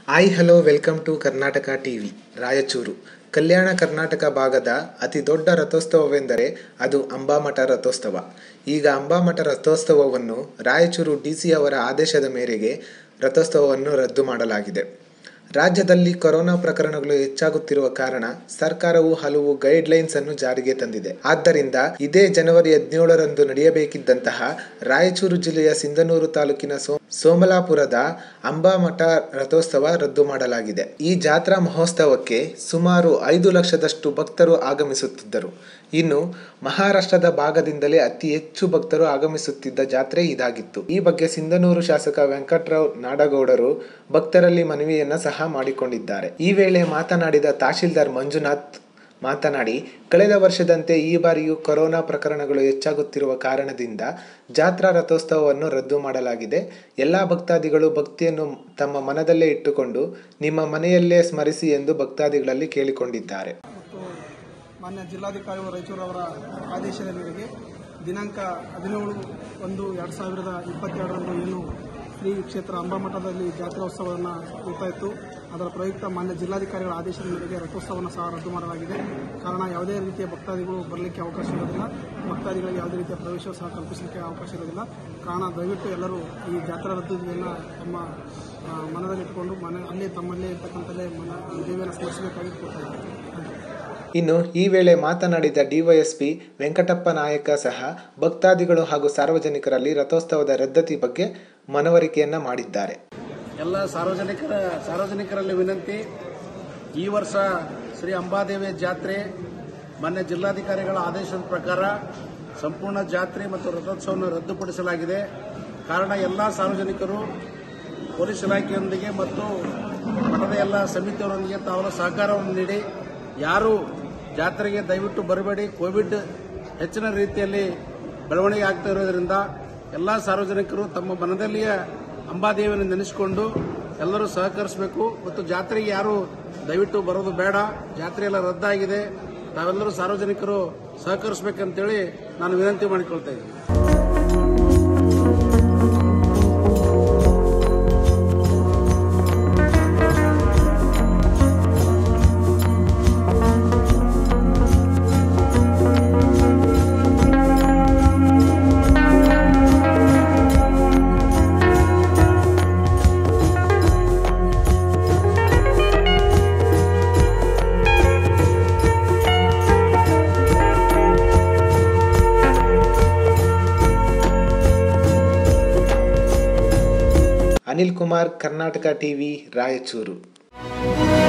hi hello welcome to Karnataka TV Raichur Kalyana Karnataka ಭಾಗದ ಅತಿ ದೊಡ್ಡ ರಥೋತ್ಸವವೆಂದರೆ ಅದು ಅಂಬಾಮಠ ರಥೋತ್ಸವ ಈಗ ಅಂಬಾಮಠ ರಥೋತ್ಸವವನ್ನು ರಾಯಚೂರು ಡಿ ಸಿ ಅವರ ಆದೇಶದ ಮೇರೆಗೆ ರಥೋತ್ಸವವನ್ನು ರದ್ದು ಮಾಡಲಾಗಿದೆ ರಾಜ್ಯದಲ್ಲಿ ಕೊರೋನಾ ಪ್ರಕರಣಗಳು ಹೆಚ್ಚಾಗುತ್ತಿರುವ ಕಾರಣ ಸರ್ಕಾರವು ಹಲವು ಗೈಡ್ಲೈನ್ಸ್ ಅನ್ನು ಜಾರಿಗೆ ತಂದಿದೆ ಆದ್ದರಿಂದ ಇದೇ ಜನವರಿ ಹದಿನೇಳರಂದು ನಡೆಯಬೇಕಿದ್ದಂತಹ ರಾಯಚೂರು ಜಿಲ್ಲೆಯ ಸಿಂಧನೂರು ತಾಲೂಕಿನ ಸೋ ಸೋಮಲಾಪುರದ ಅಂಬಾಮಠ ರಥೋತ್ಸವ ರದ್ದು ಮಾಡಲಾಗಿದೆ ಈ ಜಾತ್ರಾ ಮಹೋತ್ಸವಕ್ಕೆ ಸುಮಾರು ಐದು ಲಕ್ಷದಷ್ಟು ಭಕ್ತರು ಆಗಮಿಸುತ್ತಿದ್ದರು ಇನ್ನು ಮಹಾರಾಷ್ಟ್ರದ ಭಾಗದಿಂದಲೇ ಅತಿ ಹೆಚ್ಚು ಭಕ್ತರು ಆಗಮಿಸುತ್ತಿದ್ದ ಜಾತ್ರೆ ಇದಾಗಿತ್ತು ಈ ಬಗ್ಗೆ ಸಿಂಧನೂರು ಶಾಸಕ ವೆಂಕಟರಾವ್ ನಾಡಗೌಡರು ಭಕ್ತರಲ್ಲಿ ಮನವಿಯನ್ನ ಸಹ ಮಾಡಿಕೊಂಡಿದ್ದಾರೆ ಈ ವೇಳೆ ಮಾತನಾಡಿದ ತಹಶೀಲ್ದಾರ್ ಮಂಜುನಾಥ್ ಮಾತನಾಡಿ ಕಳೆದ ವರ್ಷದಂತೆ ಈ ಬಾರಿಯೂ ಕೊರೋನಾ ಪ್ರಕರಣಗಳು ಹೆಚ್ಚಾಗುತ್ತಿರುವ ಕಾರಣದಿಂದ ಜಾತ್ರಾ ರಥೋತ್ಸವವನ್ನು ರದ್ದು ಮಾಡಲಾಗಿದೆ ಎಲ್ಲ ಭಕ್ತಾದಿಗಳು ಭಕ್ತಿಯನ್ನು ತಮ್ಮ ಮನದಲ್ಲೇ ಇಟ್ಟುಕೊಂಡು ನಿಮ್ಮ ಮನೆಯಲ್ಲೇ ಸ್ಮರಿಸಿ ಎಂದು ಭಕ್ತಾದಿಗಳಲ್ಲಿ ಕೇಳಿಕೊಂಡಿದ್ದಾರೆ ಮತ್ತು ಮಾನ್ಯ ಜಿಲ್ಲಾಧಿಕಾರಿಗಳು ರಾಯಚೂರವರ ಆದೇಶದ ಮೇರೆಗೆ ದಿನಾಂಕ ಹದಿನೇಳು ಒಂದು ಎರಡು ಸಾವಿರದ ಇಪ್ಪತ್ತೆರಡರಂದು ಏನು ಶ್ರೀ ಕ್ಷೇತ್ರ ಅಂಬಾಮಠದಲ್ಲಿ ಜಾತ್ರೋತ್ಸವವನ್ನು ಇರ್ತಾ ಇತ್ತು ಅದರ ಪ್ರಯುಕ್ತ ಮಾನ್ಯ ಜಿಲ್ಲಾಧಿಕಾರಿಗಳ ಆದೇಶದ ಮೇರೆಗೆ ರಥೋತ್ಸವವನ್ನು ಸಹ ರದ್ದು ಮಾಡಲಾಗಿದೆ ಕಾರಣ ಯಾವುದೇ ರೀತಿಯ ಭಕ್ತಾದಿಗಳು ಬರಲಿಕ್ಕೆ ಅವಕಾಶ ಇರೋದಿಲ್ಲ ಭಕ್ತಾದಿಗಳಿಗೆ ಯಾವುದೇ ರೀತಿಯ ಪ್ರವೇಶ ಸಹ ಕಲ್ಪಿಸಲಿಕ್ಕೆ ಅವಕಾಶ ಇರೋದಿಲ್ಲ ಕಾರಣ ದಯವಿಟ್ಟು ಎಲ್ಲರೂ ಈ ಜಾತ್ರಾ ರದ್ದತಿಯನ್ನು ತಮ್ಮ ಆ, ಮನದಲ್ಲಿಟ್ಟುಕೊಂಡು ಮನೆ ಅಲ್ಲೇ ತಮ್ಮಲ್ಲೇ ಇರ್ತಕ್ಕಂಥಲ್ಲೇ ಮನ ದೇವಿಯನ್ನು ಸ್ಮರಿಸಬೇಕಾಗಿ ಕೊಡ್ತಾ ಇದ್ದಾರೆ ಇನ್ನು ಈ ವೇಳೆ ಮಾತನಾಡಿದ ಡಿವೈಎಸ್ಪಿ ವೆಂಕಟಪ್ಪ ನಾಯಕ ಸಹ ಭಕ್ತಾದಿಗಳು ಹಾಗೂ ಸಾರ್ವಜನಿಕರಲ್ಲಿ ರಥೋತ್ಸವದ ರದ್ದತಿ ಬಗ್ಗೆ ಮನವರಿಕೆಯನ್ನ ಮಾಡಿದ್ದಾರೆ ಎಲ್ಲ ಸಾರ್ವಜನಿಕರ ಸಾರ್ವಜನಿಕರಲ್ಲಿ ವಿನಂತಿ ಈ ವರ್ಷ ಶ್ರೀ ಅಂಬಾದೇವಿಯ ಜಾತ್ರೆ ಮಾನ್ಯ ಜಿಲ್ಲಾಧಿಕಾರಿಗಳ ಆದೇಶದ ಪ್ರಕಾರ ಸಂಪೂರ್ಣ ಜಾತ್ರೆ ಮತ್ತು ರಥೋತ್ಸವವನ್ನು ರದ್ದುಪಡಿಸಲಾಗಿದೆ ಕಾರಣ ಎಲ್ಲ ಸಾರ್ವಜನಿಕರು ಪೊಲೀಸ್ ಇಲಾಖೆಯೊಂದಿಗೆ ಮತ್ತು ಮಠದ ಎಲ್ಲ ಸಮಿತಿಯವರೊಂದಿಗೆ ತಾವು ಸಹಕಾರವನ್ನು ನೀಡಿ ಯಾರು ಜಾತ್ರೆಗೆ ದಯವಿಟ್ಟು ಬರಬೇಡಿ ಕೋವಿಡ್ ಹೆಚ್ಚಿನ ರೀತಿಯಲ್ಲಿ ಬೆಳವಣಿಗೆ ಆಗ್ತಾ ಇರೋದ್ರಿಂದ ಎಲ್ಲ ಸಾರ್ವಜನಿಕರು ತಮ್ಮ ಮನದಲ್ಲಿಯೇ ಅಂಬಾದೇವಿಯನ್ನು ನೆನೆಸಿಕೊಂಡು ಎಲ್ಲರೂ ಸಹಕರಿಸಬೇಕು ಮತ್ತು ಜಾತ್ರೆಗೆ ಯಾರು ದಯವಿಟ್ಟು ಬರೋದು ಬೇಡ ಜಾತ್ರೆ ಎಲ್ಲ ರದ್ದಾಗಿದೆ ತಾವೆಲ್ಲರೂ ಸಾರ್ವಜನಿಕರು ಸಹಕರಿಸಬೇಕಂತೇಳಿ ನಾನು ವಿನಂತಿ ಮಾಡಿಕೊಳ್ತಾ ಇದ್ದೀನಿ ಅನಿಲ್ ಕುಮಾರ್ ಕರ್ನಾಟಕ ಟಿವಿ ರಾಯಚೂರು